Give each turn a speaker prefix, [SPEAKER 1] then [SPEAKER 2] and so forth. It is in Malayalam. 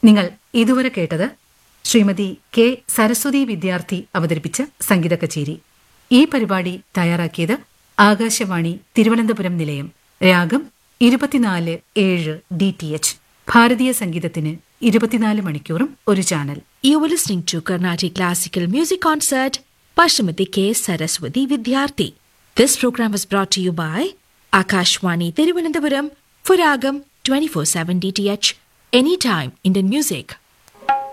[SPEAKER 1] നിങ്ങൾ ഇതുവരെ കേട്ടത് ശ്രീമതി കെ സരസ്വതി വിദ്യാർത്ഥി അവതരിപ്പിച്ച സംഗീത കച്ചേരി ഈ പരിപാടി തയ്യാറാക്കിയത് ആകാശവാണി തിരുവനന്തപുരം നിലയം രാഗം ഇരുപത്തിനാല് ഏഴ് ഡി ടി എച്ച് ഭാരതീയ സംഗീതത്തിന് ഇരുപത്തിനാല് മണിക്കൂറും ഒരു channel
[SPEAKER 2] You were listening to Carnatic Classical Music Concert Pashmati K. Saraswati Vidyarthi. This program was brought to you by Akashwani Thiruvananthapuram for Ragam 24/7 DTH Anytime Indian Music.